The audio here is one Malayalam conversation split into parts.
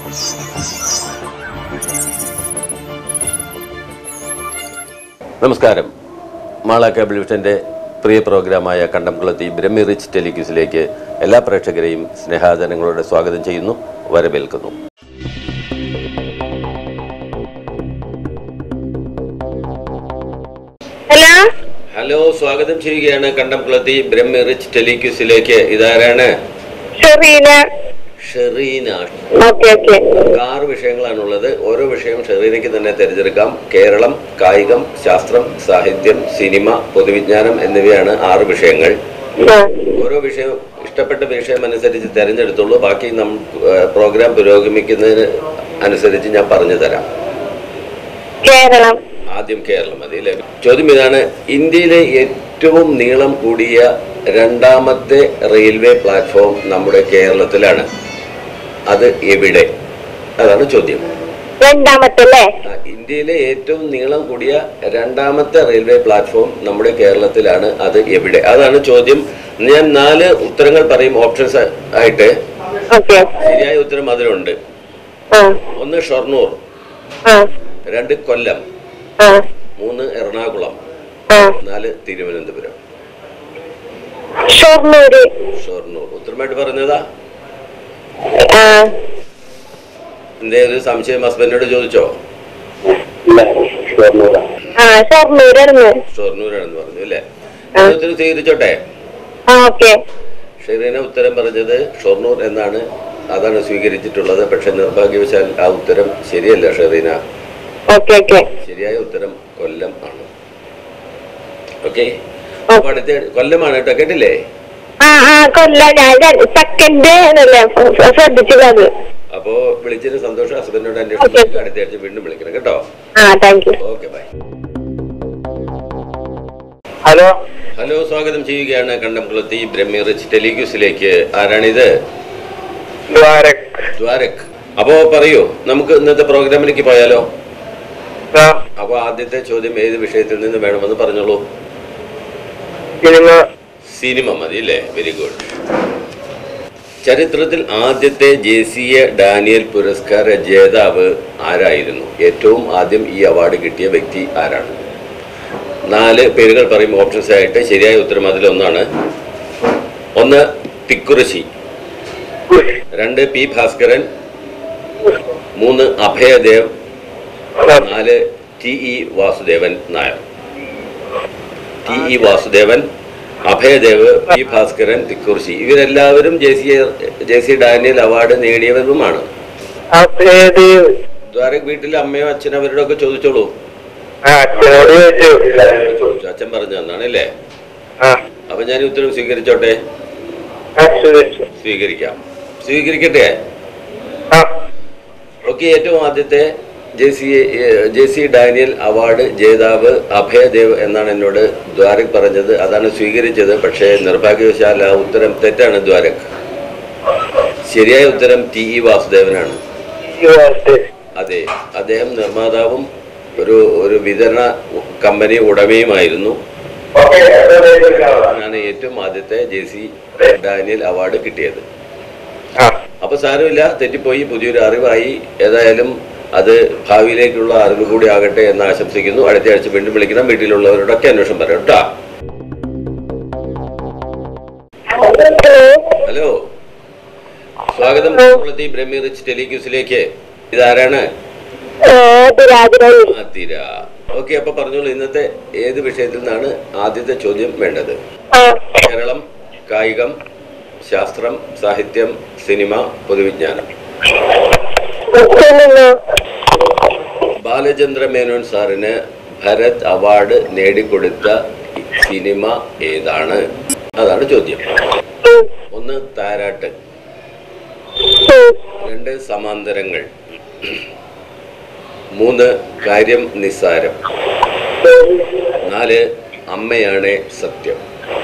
നമസ്കാരം മാള കേബിൾ വിഷന്റെ പ്രിയ പ്രോഗ്രാമായ കണ്ടംകുളത്തി ബ്രഹ്മി റിച്ച് ടെലിക്യൂസിലേക്ക് എല്ലാ പ്രേക്ഷകരെയും സ്നേഹാദരങ്ങളോടെ സ്വാഗതം ചെയ്യുന്നു വരവേൽക്കുന്നു ഹലോ ഹലോ സ്വാഗതം ചെയ്യുകയാണ് കണ്ടംകുളത്തി ബ്രഹ്മി റിച്ച് ടെലിക്യൂസിലേക്ക് ഇതാരാണ് ഷെറീന ഷെറീന ഓക്കെ ഓക്കെ നമുക്ക് ആറ് വിഷയങ്ങളാണുള്ളത് ഓരോ വിഷയം ഷെറീനയ്ക്ക് തന്നെ തിരഞ്ഞെടുക്കാം കേരളം കായികം ശാസ്ത്രം സാഹിത്യം സിനിമ പൊതുവിജ്ഞാനം എന്നിവയാണ് ആറ് വിഷയങ്ങൾ ആ ഓരോ വിഷയം ഇഷ്ടപ്പെട്ട വിഷയം അനുസരിച്ച് തിരഞ്ഞെടുത്തുള്ളൂ ബാക്കി നം ഏഹ് പ്രോഗ്രാം പുരോഗമിക്കുന്നതിന് അനുസരിച്ച് ഞാൻ പറഞ്ഞു തരാം കേരളം ആദ്യം കേരളം മതി അല്ലേ ചോദ്യം ഇതാണ് ഇന്ത്യയിലെ ഏറ്റവും നീളം കൂടിയ രണ്ടാമത്തെ റെയിൽവേ പ്ലാറ്റ്ഫോം നമ്മുടെ കേരളത്തിലാണ് അത് എവിടെ അതാണ് ചോദ്യം രണ്ടാമത്തെ അല്ലേ ആ, ഇന്ത്യയിലെ ഏറ്റവും നീളം കൂടിയ രണ്ടാമത്തെ റെയിൽവേ പ്ലാറ്റ്ഫോം നമ്മുടെ കേരളത്തിലാണ് അത് എവിടെ അതാണ് ചോദ്യം ഞാൻ നാല് ഉത്തരങ്ങൾ പറയും ഓപ്ഷൻസ് ആയിട്ട് ഓക്കെ ശരിയായ ഉത്തരം അതിലുണ്ട് ആ ഒന്ന് ഷൊർണൂർ ആ രണ്ട് കൊല്ലം ആ മൂന്ന് എറണാകുളം ആ നാല് തിരുവനന്തപുരം ഷൊർണൂര് ഷൊർണൂർ ഉത്തരമായിട്ട് പറഞ്ഞതാ ആ എന്തേ ഒരു സംശയം ഹസ്ബൻഡിനോട് ചോദിച്ചോ ആ ഷൊർണൂരായിരുന്നു ഷൊർണൂരാണെന്ന് പറഞ്ഞു അല്ലേ ആ. ഉത്തരം സ്വീകരിച്ചോട്ടെ ആ ഓക്കെ ഷെറീന ഉത്തരം പറഞ്ഞത് ഷൊർണൂർ എന്നാണ് അതാണ് സ്വീകരിച്ചിട്ടുള്ളത് പക്ഷെ നിർഭാഗ്യവശാൽ ആ ഉത്തരം ശരിയല്ല ഷെറീന ഓക്കെ ഓക്കെ ശരിയായ ഉത്തരം കൊല്ലം ആണ് ഓക്കെ അപ്പൊ അടുത്ത കൊല്ലമാണ് കേട്ടോ കേട്ടില്ലേ ആ ആ കൊല്ല ഞാൻ സെക്കൻഡ് എന്നല്ലേ ശ്രദ്ധിച്ചത് അപ്പോ വിളിച്ചതിന് സന്തോഷം ഹസ്ബൻഡിനോട് അന്വേഷിച്ചു അടുത്ത ആഴ്ച വീണ്ടും വിളിക്കണം കേട്ടോ ആ thank you okay bye hello hello സ്വാഗതം ചെയ്യുകയാണ് കണ്ടംകുളത്തി ബ്രഹ്മി റിച്ച് ടെലിഗ്യൂസിലേക്ക് ആരാണിത് ദ്വാരക് ദ്വാരക് അപ്പോ പറയൂ നമുക്ക് ഇന്നത്തെ പ്രോഗ്രാമിലേക്ക് പോയാലോ ആ, അപ്പൊ ആദ്യത്തെ ചോദ്യം ഏത് വിഷയത്തിൽ നിന്ന് വേണമെന്ന് പറഞ്ഞോളൂ സിനിമ സിനിമ മതി അല്ലേ വെരി ഗുഡ് ചരിത്രത്തിൽ ആദ്യത്തെ ദേശീയ ഡാനിയൽ പുരസ്കാര ജേതാവ് ആരായിരുന്നു ഏറ്റവും ആദ്യം ഈ അവാർഡ് കിട്ടിയ വ്യക്തി ആരാണ് നാല് പേരുകൾ പറയും ഓപ്ഷൻസ് ആയിട്ട് ശരിയായ ഉത്തരം അതിലൊന്നാണ് ഒന്ന് തിക്കുറിശി രണ്ട് പി ഭാസ്കരൻ മൂന്ന് അഭയദേവ് നാല് T E Vasudevan Nair T E Vasudevan Abhayadev P Bhaskaran Thikkurissy ഇവരെല്ലാവരും J C J C Daniel award നേടിയവരുമാണ് അപ്പൊ ഏത് ദ്വാരക് വീട്ടിലെ അമ്മയോ അച്ഛനോ അവരോട് ഒക്കെ ചോദിച്ചോളൂ ആ അച്ഛനോട് ചോദിച്ചു ചോദിച്ചു അച്ഛൻ പറഞ്ഞു തന്നാണ് അല്ലേ ആ അപ്പൊ ഞാൻ ഈ ഉത്തരം സ്വീകരിച്ചോട്ടെ ആ ചോദിച്ചു സ്വീകരിക്കാം സ്വീകരിക്കട്ടെ ആ ഓക്കെ ഏറ്റവും ആദ്യത്തെ J C J C Daniel award ജേതാവ് അഭയദേവ് എന്നാണ് എന്നോട് ദ്വാരക് പറഞ്ഞത് അതാണ് സ്വീകരിച്ചത് പക്ഷേ നിർഭാഗ്യവശാൽ ആ ഉത്തരം തെറ്റാണ് ദ്വാരക് ശരിയായ ഉത്തരം ടി ഇ വാസുദേവനാണ് ഈ വാർത്ത അതെ അദ്ദേഹം നിർമ്മാതാവും ഒരു ഒരു വിതരണ കമ്പനി ഉടമയുമായിരുന്നു ആണ് ഏറ്റവും ആദ്യത്തെ ജെ സി ഡാനിയൽ അവാർഡ് കിട്ടിയത് ആ അപ്പൊ സാരമില്ല തെറ്റിപ്പോയി പുതിയൊരു അറിവായി ഏതായാലും അത് ഭാവിയിലേക്കുള്ള അറിവ് കൂടി ആകട്ടെ എന്ന് ആശംസിക്കുന്നു അടുത്ത ആഴ്ച വീണ്ടും വിളിക്കണം വീട്ടിലുള്ളവരോടൊക്കെ അന്വേഷണം പറയാം കേട്ടോ ഹലോ ഹലോ സ്വാഗതം കുളത്തി ബ്രഹ്മി റിച്ച് ടെലിക്യൂസിലേക്ക് ഇതാരാണ് രാജരാജ് ആതിര ഓക്കെ അപ്പൊ പറഞ്ഞോളൂ ഇന്നത്തെ ഏത് വിഷയത്തിൽ നിന്നാണ് ആദ്യത്തെ ചോദ്യം വേണ്ടത് ആ കേരളം കായികം ശാസ്ത്രം സാഹിത്യം സിനിമ പൊതുവിജ്ഞാനം സിനിമ ബാലചന്ദ്ര മേനോൻ സാറിന് ഭരത് അവാർഡ് നേടിക്കൊടുത്ത സിനിമ ഏതാണ് അതാണ് ചോദ്യം ഉം, ഒന്ന് താരാട്ട് ഉം, രണ്ട് സമാന്തരങ്ങൾ മൂന്ന് കാര്യം നിസ്സാരം നാല് അമ്മയാണ് സത്യം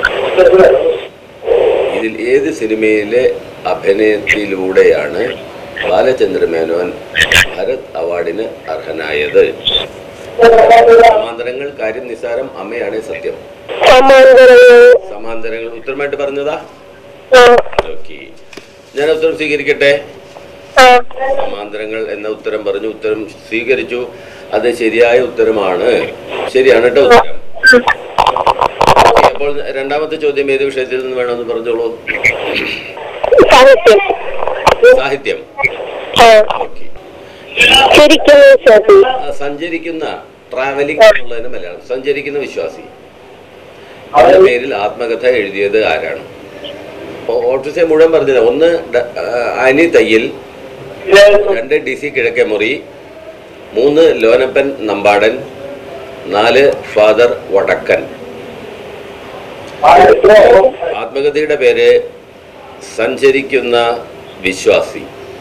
ഇതിൽ ഏത് സിനിമയിലെ അഭിനയത്തിലൂടെയാണ് ബാലചന്ദ്ര മേനോൻ ഭരത് അവാർഡിന് അർഹനായത് സമാന്തരങ്ങൾ കാര്യം നിസ്സാരം അമ്മയാണ് സത്യം സമാന്തരങ്ങൾ സമാന്തരങ്ങൾ ഉത്തരമായിട്ട് പറഞ്ഞതാ ആ ഓക്കെ ഞാൻ ഉത്തരം സ്വീകരിക്കട്ടെ ആ സമാന്തരങ്ങൾ എന്ന ഉത്തരം പറഞ്ഞു ഉത്തരം സ്വീകരിച്ചു അത് ശരിയായ ഉത്തരമാണ് ശരിയാണ് കേട്ടോ ഉത്തരം ഓക്കേ, അപ്പോൾ രണ്ടാമത്തെ ചോദ്യം ഏത് വിഷയത്തിൽ നിന്ന് വേണമെന്ന് പറഞ്ഞോളൂ സാഹിത്യം സാഹിത്യം ആ ഓക്കെ ശരിക്കും വിശ്വാസി ആ, സഞ്ചരിക്കുന്ന ട്രാവലിംഗ് എന്നുള്ളതിന് മലയാളം സഞ്ചരിക്കുന്ന വിശ്വാസി എന്ന പേരിൽ ആത്മകഥ എഴുതിയത് ആരാണ് ഓട്ടോസെ മുഴുവൻ പറഞ്ഞത് ഒന്ന് ഡ- ആ, അനി തയ്യൽ രണ്ട് ഡി സി കിഴക്കേമുറി മൂന്ന് ലോനപ്പൻ നമ്പാടൻ നാല് ഫാദർ വടക്കൻ ആത്മകഥയുടെ പേര് സഞ്ചരിക്കുന്ന വിശ്വാസി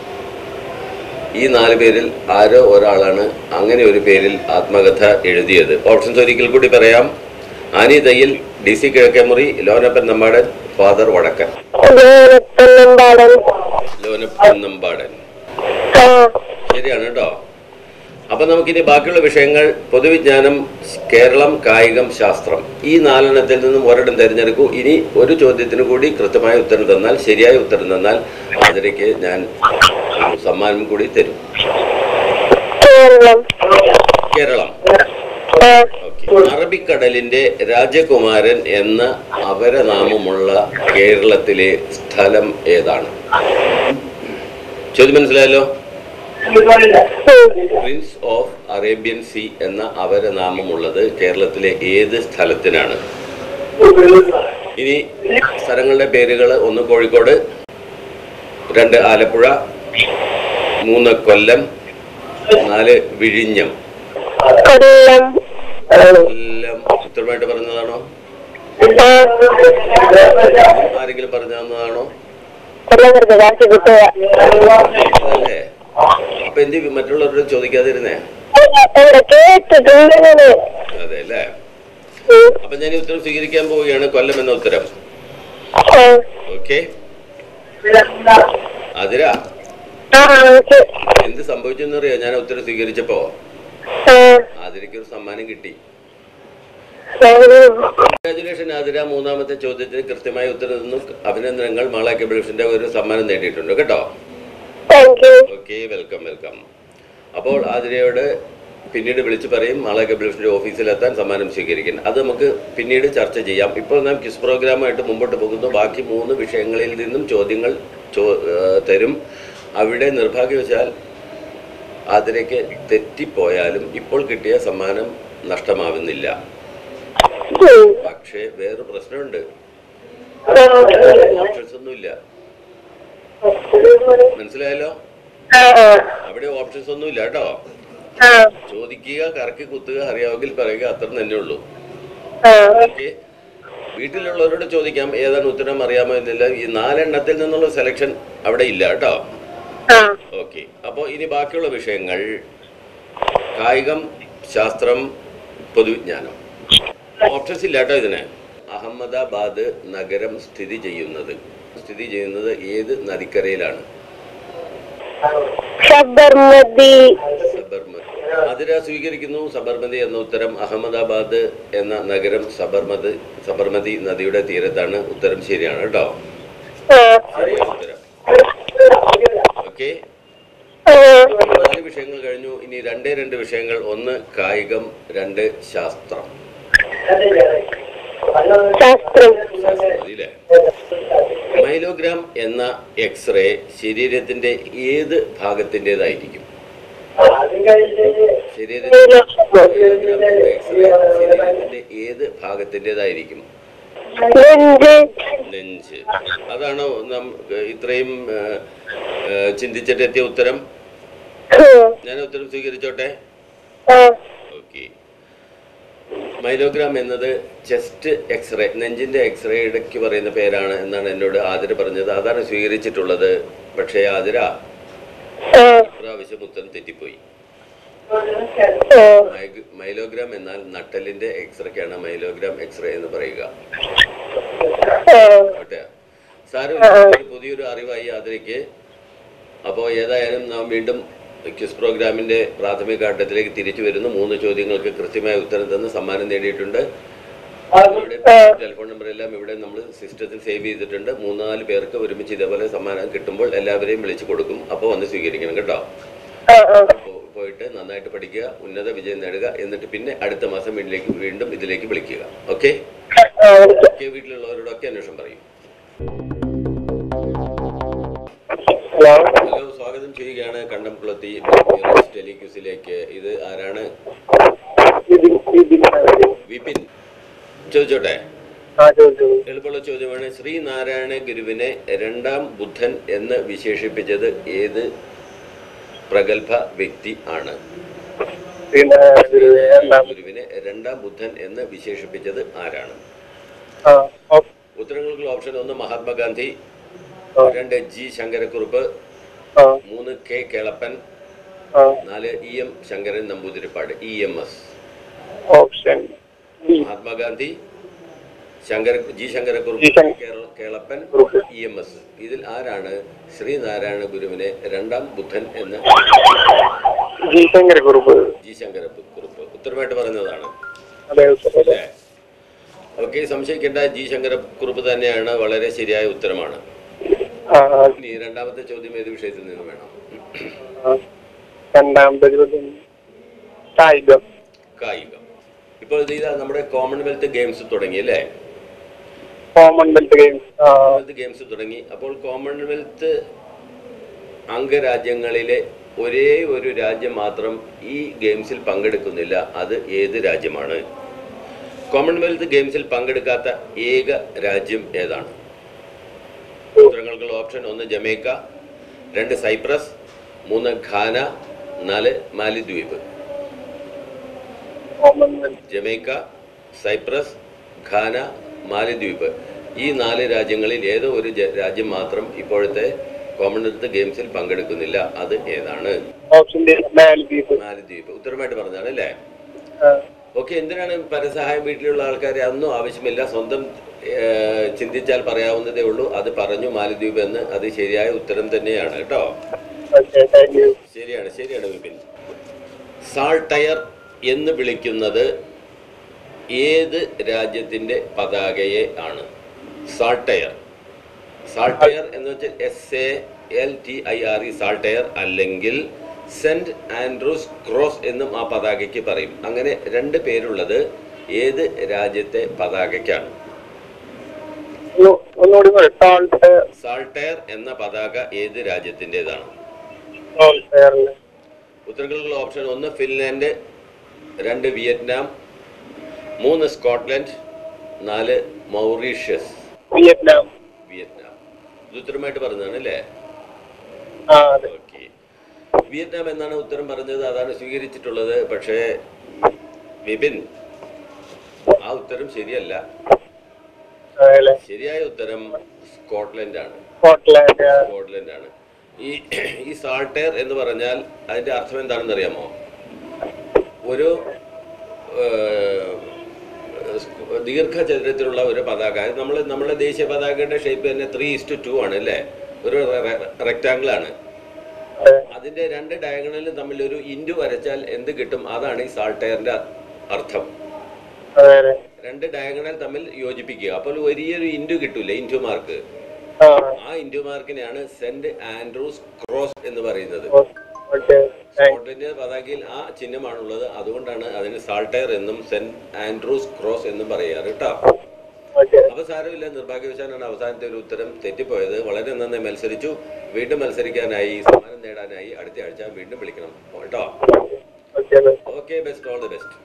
ഈ നാല് പേരിൽ ആരോ ഒരാളാണ് അങ്ങനെ ഒരു പേരിൽ ആത്മകഥ എഴുതിയത് ഓപ്ഷൻസ് ഒരിക്കൽ കൂടി പറയാം Annie Thayyil D C Kizhakkemuri Lonappan Nambadan father Vadakkan Lonappan Lonappan Nambadan ആ ശരിയാണ് കേട്ടോ അപ്പൊ നമുക്കിനി ബാക്കിയുള്ള വിഷയങ്ങൾ പൊതുവിജ്ഞാനം കേരളം കായികം ശാസ്ത്രം ഈ നാലെണ്ണത്തിൽ നിന്നും ഒരിടം തിരഞ്ഞെടുക്കൂ ഇനി ഒരു ചോദ്യത്തിന് കൂടി കൃത്യമായ ഉത്തരം തന്നാൽ ശരിയായ ഉത്തരം തന്നാൽ അതിലേക്ക് ഞാൻ ഒരു സമ്മാനം കൂടി തരും കേരളം കേരളം ആ ഓക്കെ അറബിക്കടലിന്റെ രാജകുമാരൻ എന്ന അപരനാമമുള്ള കേരളത്തിലെ സ്ഥലം ഏതാണ് ചോദ്യം മനസ്സിലായല്ലോ ഉം. പ്രിൻസ് ഓഫ് അറേബ്യൻ സി എന്ന അപരനാമമുള്ളത് കേരളത്തിലെ ഏത് സ്ഥലത്തിനാണ് ഇനി സ്ഥലങ്ങളുടെ പേരുകൾ ഒന്ന് കോഴിക്കോട് രണ്ട് ആലപ്പുഴ മൂന്ന് കൊല്ലം നാല് വിഴിഞ്ഞം കൊല്ലം എല്ലാം ഉത്തരമായിട്ട് പറഞ്ഞതാണോ ആ ആരെങ്കിലും പറഞ്ഞു തന്നതാണോ കൊല്ലം വെറുതെ കാശ് കിട്ടുക അല്ലേ അപ്പൊ എന്ത് മറ്റുള്ളവരോട് ചോദിക്കാതിരുന്നേ അവിടെ കേട്ടിട്ടുണ്ട് ഞാന് അതെ അല്ലേ ഉം. അപ്പൊ ഞാൻ ഈ ഉത്തരം സ്വീകരിക്കാൻ പോവുകയാണ് കൊല്ലം എന്ന ഉത്തരം ആ ഓക്കെ അതിര ആ ഓക്കെ എന്ത് സംഭവിച്ചെന്നറിയോ ഞാൻ ഉത്തരം സ്വീകരിച്ചപ്പോ ആ ആതിരയ്ക്ക് ഒരു സമ്മാനം കിട്ടി ഞാനും കൺഗ്രാചുലേഷൻ ആതിര മൂന്നാമത്തെ ചോദ്യത്തിന് കൃത്യമായ ഉത്തരം തന്നു അഭിനന്ദനങ്ങൾ മാള കേബിൾസിന്റെ ഒരു സമ്മാനം നേടിയിട്ടുണ്ട് കേട്ടോ thank you okay welcome welcome അപ്പോൾ ആതിരയോട് പിന്നീട് വിളിച്ചു പറയും മാള കേബിൾസിന്റെ ഓഫീസിലെത്താൻ സമ്മാനം സ്വീകരിക്കാൻ അത് നമുക്ക് പിന്നീട് ചർച്ച ചെയ്യാം ഇപ്പോൾ നാം ക്വിസ് പ്രോഗ്രാമായിട്ട് മുമ്പോട്ട് പോകുന്നു ബാക്കി മൂന്ന് വിഷയങ്ങളിൽ നിന്നും ചോദ്യങ്ങൾ ചോ ആ, തരും അവിടെ നിർഭാഗ്യവശാൽ ആതിരയ്ക്ക് തെറ്റിപ്പോയാലും ഇപ്പോൾ കിട്ടിയ സമ്മാനം നഷ്ടമാവുന്നില്ല ഉം. പക്ഷേ വേറൊരു പ്രശ്നമുണ്ട് ആ. ഓപ്ഷൻസ് ഒന്നുമില്ല മനസ്സിലായല്ലോ ആ ആ അവിടെ ഓപ്ഷൻസ് ഒന്നുമില്ല കേട്ടോ ആ ചോദിക്കുക കറക്കി കുത്തുക അറിയാമെങ്കിൽ പറയുക അത്ര തന്നെ ഉള്ളൂ ആ ഓക്കെ വീട്ടിലുള്ളവരോട് ചോദിക്കാം ഏതാണ് ഉത്തരം അറിയാമോ എന്നില്ല ഈ നാലെണ്ണത്തിൽ നിന്നുള്ള സെലക്ഷൻ അവിടെ ഇല്ല കേട്ടോ ആ ഓക്കെ അപ്പോൾ ഇനി ബാക്കിയുള്ള വിഷയങ്ങൾ കായികം ശാസ്ത്രം പൊതുവിജ്ഞാനം ഓപ്ഷൻസ് ഇല്ല കേട്ടോ ഇതിന് അഹമ്മദാബാദ് നഗരം സ്ഥിതി ചെയ്യുന്നത് സ്ഥിതി ചെയ്യുന്നത് ഏത് നദിക്കരയിലാണ് സബർമതി സബർമതി അതിര സ്വീകരിക്കുന്നു സബർമതി എന്ന ഉത്തരം അഹമ്മദാബാദ് എന്ന നഗരം സബർമതി സബർമതി നദിയുടെ തീരത്താണ് ഉത്തരം ശരിയാണ് കേട്ടോ ആ ശരിയാണ് ഉത്തരം ഓക്കെ ആ നാല് വിഷയങ്ങൾ കഴിഞ്ഞു ഇനി രണ്ടേ രണ്ട് വിഷയങ്ങൾ ഒന്ന് കായികം രണ്ട് ശാസ്ത്രം ശാസ്ത്രം മതിയില്ലേ മൈലോഗ്രാം എന്ന എക്സ്റേ ശരീരത്തിന്റെ ഏത് ഭാഗത്തിൻ്റെതായിരിക്കും ശരീരത്തിന്റെ മൈലോഗ്രാം എന്ന എക്സ്റേ ശരീരത്തിന്റെ ഏത് ഭാഗത്തിൻ്റെതായിരിക്കും നെഞ്ച് നെഞ്ച് അതാണോ നാം ഇത്രയും ആ, ആ, ചിന്തിച്ചിട്ടെത്തിയ ഉത്തരം ഞാൻ ഉത്തരം സ്വീകരിച്ചോട്ടെ ആ ഓക്കെ മൈലോഗ്രാം എന്നത് ചെസ്റ്റ് എക്സ്റേ നെഞ്ചിന്റെ എക്സ്റേ ഇടയ്ക്ക് പറയുന്ന പേരാണ് എന്നാണ് എന്നോട് ആതിര പറഞ്ഞത് അതാണ് സ്വീകരിച്ചിട്ടുള്ളത് പക്ഷേ ആതിര ആ പ്രാവശ്യം ഉത്തരം തെറ്റിപ്പോയി ആ മൈഗ്- മൈലോഗ്രാം എന്നാൽ നട്ടലിന്റെ എക്സ്റേക്കാണ് മൈലോഗ്രാം എക്സ്റേ എന്ന് പറയുക ആ കേട്ടെ സാരമില്ല ഒരു പുതിയൊരു അറിവായി ആതിരയ്ക്ക് അപ്പോൾ ഏതായാലും നാം വീണ്ടും ക്വിസ് പ്രോഗ്രാമിന്റെ പ്രാഥമിക ഘട്ടത്തിലേക്ക് തിരിച്ചു വരുന്നു മൂന്ന് ചോദ്യങ്ങൾക്ക് കൃത്യമായ ഉത്തരം തന്ന് സമ്മാനം നേടിയിട്ടുണ്ട് ഇവിടെ ടെലിഫോൺ നമ്പർ എല്ലാം ഇവിടെ നമ്മൾ സിസ്റ്റത്തിൽ സേവ് ചെയ്തിട്ടുണ്ട് മൂന്നാല് പേർക്ക് ഒരുമിച്ച് ഇതേപോലെ സമ്മാനം കിട്ടുമ്പോൾ എല്ലാവരെയും വിളിച്ചു കൊടുക്കും അപ്പോൾ വന്ന് സ്വീകരിക്കണം കേട്ടോ ആ ആ പോ- പോയിട്ട് നന്നായിട്ട് പഠിക്കുക ഉന്നത വിജയം നേടുക എന്നിട്ട് പിന്നെ അടുത്ത മാസം വീട്ടിലേക്ക് വീണ്ടും ഇതിലേക്ക് വിളിക്കുക ഓക്കെ ആ വിളിക്കാം ഓക്കെ വീട്ടിലുള്ളവരോടൊക്കെ അന്വേഷണം പറയും ഹലോ ഹലോ സ്വാഗതം ചെയ്യുകയാണ് കണ്ടംകുളത്തി ടെലിക്യൂസിലേക്ക് ഇത് ആരാണ് ഇതിൽ ഇതിൽ വിപിൻ ചോദിച്ചോട്ടെ ആ ചോദിച്ചു എളുപ്പമുള്ള ചോദ്യമാണ് ശ്രീനാരായണ ഗുരുവിനെ രണ്ടാം ബുദ്ധൻ എന്ന് വിശേഷിപ്പിച്ചത് ഏത് പ്രഗത്ഭ വ്യക്തി ആണ് പിന്നെ ഒരു രണ്ടാം ഗുരുവിനെ രണ്ടാം ബുദ്ധൻ എന്ന് വിശേഷിപ്പിച്ചത് ആരാണ് ആ ഓ, ഉത്തരങ്ങൾക്കുള്ള ഓപ്ഷൻ ഒന്ന് മഹാത്മാഗാന്ധി ആ, രണ്ട് ജി ശങ്കരക്കുറുപ്പ് ആ, മൂന്ന് കെ കേളപ്പൻ ആ. നാല് E M Sankaran Namboodiripad E M S option B Mahatma Gandhi Sankara G Sankarakurup G ശങ്ക- കേരള- Kelappan Kurup. E M S ഇതിൽ ആരാണ് ശ്രീനാരായണ ഗുരുവിനെ രണ്ടാം ബുദ്ധൻ എന്ന് ജി ശങ്കര കുറുപ്പ് ജി ശങ്കരക്കുറുപ്പ് ഉത്തരമായിട്ട് പറഞ്ഞതാണ് അതെ ഉത്തരം. അല്ലേ ഓക്കെ സംശയിക്കേണ്ട ജി ശങ്കരക്കുറുപ്പ് തന്നെയാണ് വളരെ ശരിയായ ഉത്തരമാണ് ആ, ഇനി രണ്ടാമത്തെ ചോദ്യം ഏത് വിഷയത്തിൽ നിന്ന് വേണം ആ. രണ്ടാമത്തെ ചോദ്യം കായികം കായികം ഇപ്പോൾ ഇത് ഇതാ നമ്മുടെ കോമൺവെൽത്ത് ഗെയിംസ് തുടങ്ങി അല്ലേ കോമൺവെൽത്ത് ഗെയിംസ് ആ കോമൺവെൽത്ത് ഗെയിംസ് തുടങ്ങി അപ്പോൾ കോമൺവെൽത്ത് അംഗരാജ്യങ്ങളിലെ ഒരേ ഒരു രാജ്യം മാത്രം ഈ ഗെയിംസിൽ പങ്കെടുക്കുന്നില്ല അത് ഏത് രാജ്യമാണ് കോമൺവെൽത്ത് ഗെയിംസിൽ പങ്കെടുക്കാത്ത ഏക രാജ്യം ഏതാണ് ഉത്തരങ്ങൾക്കുള്ള ഓപ്ഷൻ ഒന്ന് ജമൈക്ക രണ്ട് സൈപ്രസ് മൂന്ന് ഘാന നാല് മാലിദ്വീപ് കോമൺവെൽത്ത് ജമൈക്ക സൈപ്രസ് ഘാന മാലിദ്വീപ് ഈ നാല് രാജ്യങ്ങളിൽ ഏതോ ഒരു ജ- രാജ്യം മാത്രം ഇപ്പോഴത്തെ കോമൺവെൽത്ത് ഗെയിംസിൽ പങ്കെടുക്കുന്നില്ല അത് ഏതാണ് ഓപ്ഷൻ ഡി മാലദ്വീപ് മാലിദ്വീപ് ഉത്തരമായിട്ട് പറഞ്ഞാണ് അല്ലേ ആ, ഓക്കെ എന്തിനാണ് പരസഹായം വീട്ടിലുള്ള ആൾക്കാരെ അന്നും ആവശ്യമില്ല സ്വന്തം ഏഹ്, ചിന്തിച്ചാൽ പറയാവുന്നതേ ഉള്ളൂ അത് പറഞ്ഞു മാലിദ്വീപ് എന്ന് അത് ശരിയായ ഉത്തരം തന്നെയാണ് കേട്ടോ ഓക്കെ താങ്ക് യു ശരിയാണ് ശരിയാണ് വിപിൻ സാൾട്ടയർ എന്ന് വിളിക്കുന്നത് ഏത് രാജ്യത്തിൻ്റെ പതാകയെ ആണ് സാൾട്ടയർ സാൾട്ടയർ എന്ന് വെച്ചാൽ S A L T I R E saltire അല്ലെങ്കിൽ സെന്റ് ആൻഡ്രൂസ് ക്രോസ് എന്നും ആ പതാകയ്ക്ക് പറയും അങ്ങനെ രണ്ട് പേരുള്ളത് ഏത് രാജ്യത്തെ പതാകയ്ക്കാണ് ഒന്ന്- ഒന്നുകൂടി പറയും സോൾട്ട് സാൾട്ടയർ എന്ന പതാക ഏത് രാജ്യത്തിൻ്റെതാണ് സോൾട്ട് ഉത്തരങ്ങളുള്ള ഓപ്ഷൻ ഒന്ന് ഫിൻലാൻഡ് രണ്ട് വിയറ്റ്നാം മൂന്ന് സ്കോട്ട്ലൻഡ് നാല് മൗറീഷ്യസ് വിയറ്റ്നാം വിയറ്റ്നാം ഇത് ഉത്തരമായിട്ട് പറഞ്ഞതാണ് അല്ലേ ആ അതെ ഓക്കെ വിയറ്റ്നാം എന്നാണ് ഉത്തരം പറഞ്ഞത് അതാണ് സ്വീകരിച്ചിട്ടുള്ളത് പക്ഷേ വിപിൻ ആ ഉത്തരം ശരിയല്ല അതെ ശരിയായ ഉത്തരം സ്കോട്ട്ലൻഡ് ആണ് സ്കോട്ട്ലാൻഡ് ആ, സ്കോട്ട്ലൻഡ് ആണ് ഈ ഈ സാൾട്ടയർ എന്ന് പറഞ്ഞാൽ അതിന്റെ അർത്ഥം എന്താണെന്ന് അറിയാമോ ഒരു ഏഹ്, സ്കു- ദീർഘചതുരത്തിലുള്ള ഒരു പതാക നമ്മൾ നമ്മുടെ ദേശീയ പതാകയുടെ ഷേപ്പ് തന്നെ ത്രീ ഇസ്റ്റു ടു ആണ് അല്ലേ ഒരു റെക്റ്റാങ്കിൾ ആണ് അതെ അതിന്റെ രണ്ട് ഡയഗണലും തമ്മിൽ ഒരു ഇൻറ്റു വരച്ചാൽ എന്ത് കിട്ടും അതാണ് ഈ സാൾട്ടയറിന്റെ അർത്ഥം അതെ അതെ രണ്ട് ഡയഗണൽ തമ്മിൽ യോജിപ്പിക്കുക അപ്പോൾ വലിയൊരു ഇൻറ്റു കിട്ടൂല ഇൻറ്റു മാർക്ക് ആ ആ ഇൻറ്റു മാർക്കിനെയാണ് സെന്റ് ആൻഡ്രൂസ് ക്രോസ് എന്ന് പറയുന്നത് ഓക്കെ താങ്ക് സ്കോട്ട്ലൻഡ് പതാകയിൽ ആ ചിഹ്നമാണുള്ളത് അതുകൊണ്ടാണ് അതിന് സാൾട്ടയർ എന്നും സെന്റ് ആൻഡ്രൂസ് ക്രോസ് എന്നും പറയാറ് കേട്ടോ ഓക്കെ അപ്പൊ സാരമില്ല നിർഭാഗ്യവശാലാണ് അവസാനത്തെ ഒരു ഉത്തരം തെറ്റിപ്പോയത് വളരെ നന്നായി മത്സരിച്ചു വീണ്ടും മത്സരിക്കാനായി സമ്മാനം നേടാനായി അടുത്ത ആഴ്ച വീണ്ടും വിളിക്കണം കേട്ടോ okay okay best all the best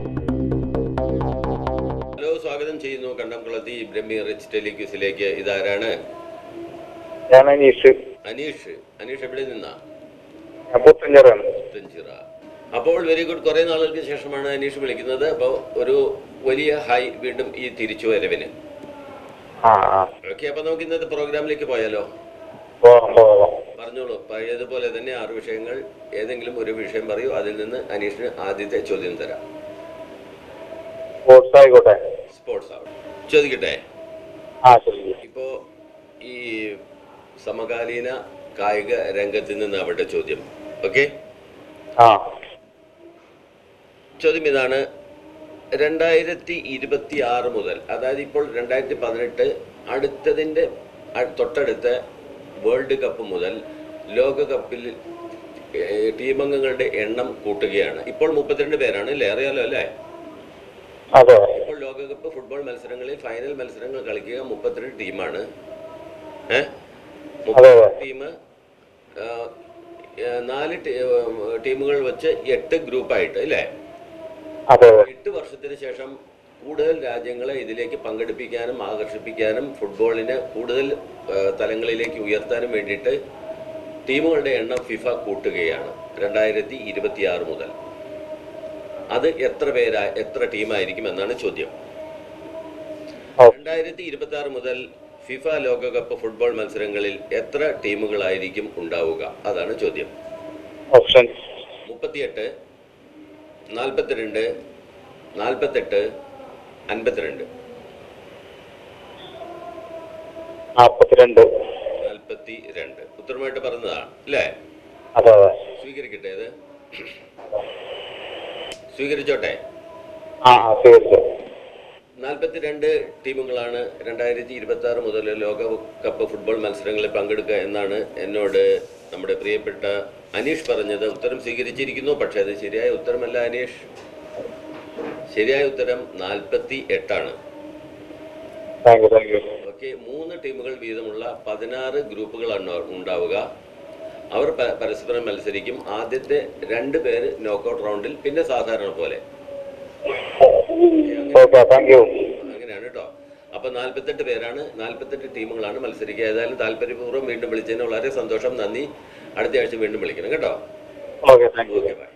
hello സ്വാഗതം ചെയ്യുന്നു കണ്ടംകുളത്തി ബ്രഹ്മി റിച്ച് ടെലിക്യൂസിലേക്ക് ഇതാരാണ് ഞാൻ അനീഷ് അനീഷ് അനീഷ് എവിടെ നിന്നാ ഞാൻ പുത്തഞ്ചറാണ് പുത്തഞ്ചിറ അപ്പോൾ വെരി ഗുഡ് കുറേ നാളുകൾക്ക് ശേഷമാണ് അനീഷ് വിളിക്കുന്നത് അപ്പോൾ ഒരു വലിയ ഹായ് വീണ്ടും ഈ തിരിച്ചു വരവിന് ആ ആ ഓക്കെ അപ്പോൾ നമുക്ക് ഇന്നത്തെ പ്രോഗ്രാമിലേക്ക് പോയാലോ പോവാം പോവാം പറഞ്ഞോളൂ പഴയതുപോലെ തന്നെ ആറ് വിഷയങ്ങൾ ഏതെങ്കിലും ഒരു വിഷയം പറയൂ അതിൽ നിന്ന് അനീഷിന് ആദ്യത്തെ ചോദ്യം തരാം സ്പോർട്സ് ആയിക്കോട്ടെ സ്പോർട്സ് ആവട്ടെ ചോദിക്കട്ടെ ആ ശരി ഇപ്പോൾ ഈ സമകാലീന കായിക രംഗത്ത് നിന്നാവട്ടെ ചോദ്യം ഓക്കെ ആ ചോദ്യം ഇതാണ് രണ്ടായിരത്തി ഇരുപത്തി ആറ് മുതൽ അതായത് ഇപ്പോൾ രണ്ടായിരത്തി പതിനെട്ട് അടുത്തതിൻ്റെ അ- തൊട്ടടുത്ത വേൾഡ് കപ്പ് മുതൽ ലോകകപ്പിൽ ഏഹ്, ടീമംഗങ്ങളുടെ എണ്ണം കൂട്ടുകയാണ് ഇപ്പോൾ മുപ്പത്തിരണ്ട് പേരാണ് അല്ലേ അറിയാലോ അല്ലേ അതെ ഇപ്പോൾ ലോകകപ്പ് ഫുട്ബോൾ മത്സരങ്ങളിൽ ഫൈനൽ മത്സരങ്ങൾ കളിക്കുക മുപ്പത്തിരണ്ട് ടീമാണ് ഏഹ് അതെ അതെ ടീം നാല് ടീ- ഏഹ്, ടീമുകൾ വെച്ച് എട്ട് ഗ്രൂപ്പായിട്ട് അല്ലേ അതെ അതെ എട്ട് വർഷത്തിന് ശേഷം കൂടുതൽ രാജ്യങ്ങളെ ഇതിലേക്ക് പങ്കെടുപ്പിക്കാനും ആകർഷിപ്പിക്കാനും ഫുട്ബോളിനെ കൂടുതൽ ഏഹ്, തലങ്ങളിലേക്ക് ഉയർത്താനും വേണ്ടിയിട്ട് ടീമുകളുടെ എണ്ണം ഫിഫ കൂട്ടുകയാണ് രണ്ടായിരത്തി ഇരുപത്തിയാറ് മുതൽ അത് എത്ര പേരാ എത്ര ടീമായിരിക്കും എന്നാണ് ചോദ്യം ഓ രണ്ടായിരത്തി ഇരുപത്തി ആറ് മുതൽ ഫിഫ ലോകകപ്പ് ഫുട്ബോൾ മത്സരങ്ങളിൽ എത്ര ടീമുകളായിരിക്കും ഉണ്ടാവുക അതാണ് ചോദ്യം ഓപ്ഷൻ മുപ്പത്തിയെട്ട് നാൽപ്പത്തിരണ്ട് നാൽപ്പത്തെട്ട് അൻപത്തിരണ്ട് നാൽപ്പത്തിരണ്ട് നാൽപ്പത്തി രണ്ട് ഉത്തരമായിട്ട് പറഞ്ഞതാണ് അല്ലേ അതെ അതെ സ്വീകരിക്കട്ടെ അത് സ്വീകരിച്ചോട്ടെ ആ ആ സ്വീകരിച്ചു നാൽപ്പത്തിരണ്ട് ടീമുകളാണ് രണ്ടായിരത്തി ഇരുപത്തി ആറ് മുതൽ ലോകകപ്പ് ഫുട്ബോൾ മത്സരങ്ങളിൽ പങ്കെടുക്കുക എന്നാണ് എന്നോട് നമ്മുടെ പ്രിയപ്പെട്ട അനീഷ് പറഞ്ഞത് ഉത്തരം സ്വീകരിച്ചിരിക്കുന്നു പക്ഷേ അത് ശരിയായ ഉത്തരമല്ല അനീഷ് ശരിയായ ഉത്തരം നാൽപ്പത്തി എട്ടാണ് thank you thank you okay മൂന്ന് ടീമുകൾ വീതമുള്ള പതിനാറ് ഗ്രൂപ്പുകളാണ് ഉണ്ടാവുക അവർ പ- പരസ്പരം മത്സരിക്കും ആദ്യത്തെ രണ്ട് പേര് നോക്കൗട്ട് റൗണ്ടിൽ പിന്നെ സാധാരണ പോലെ ഓക്കെ താങ്ക് യു അങ്ങനെയാണ് കേട്ടോ അപ്പൊ നാല്പത്തെട്ട് പേരാണ് നാല്പത്തെട്ട് ടീമുകളാണ് മത്സരിക്കുക ഏതായാലും താല്പര്യപൂർവ്വം വീണ്ടും വിളിച്ചതിന് വളരെ സന്തോഷം നന്ദി അടുത്ത ആഴ്ച വീണ്ടും വിളിക്കണം കേട്ടോ okay thank you okay bye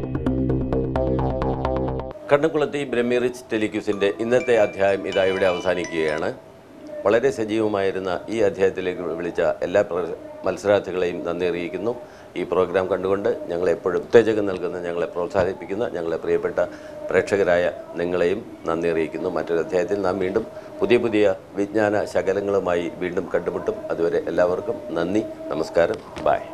Kannakkulathi Brahmi rich ടെലിക്യൂസിൻ്റെ ഇന്നത്തെ അധ്യായം ഇതാ ഇവിടെ അവസാനിക്കുകയാണ് വളരെ സജീവമായിരുന്ന ഈ അധ്യായത്തിലേക്ക് വിളിച്ച എല്ലാ പ്ര- മത്സരാർത്ഥികളെയും നന്ദി അറിയിക്കുന്നു ഈ പ്രോഗ്രാം കണ്ടുകൊണ്ട് ഞങ്ങളെ എപ്പോഴും ഉത്തേജകം നൽകുന്ന ഞങ്ങളെ പ്രോത്സാഹിപ്പിക്കുന്ന ഞങ്ങളെ പ്രിയപ്പെട്ട പ്രേക്ഷകരായ നിങ്ങളെയും നന്ദി അറിയിക്കുന്നു മറ്റൊരു അധ്യായത്തിൽ നാം വീണ്ടും പുതിയ പുതിയ വിജ്ഞാന ശകലങ്ങളുമായി വീണ്ടും കണ്ടുമുട്ടും അതുവരെ എല്ലാവർക്കും നന്ദി നമസ്കാരം ബായ്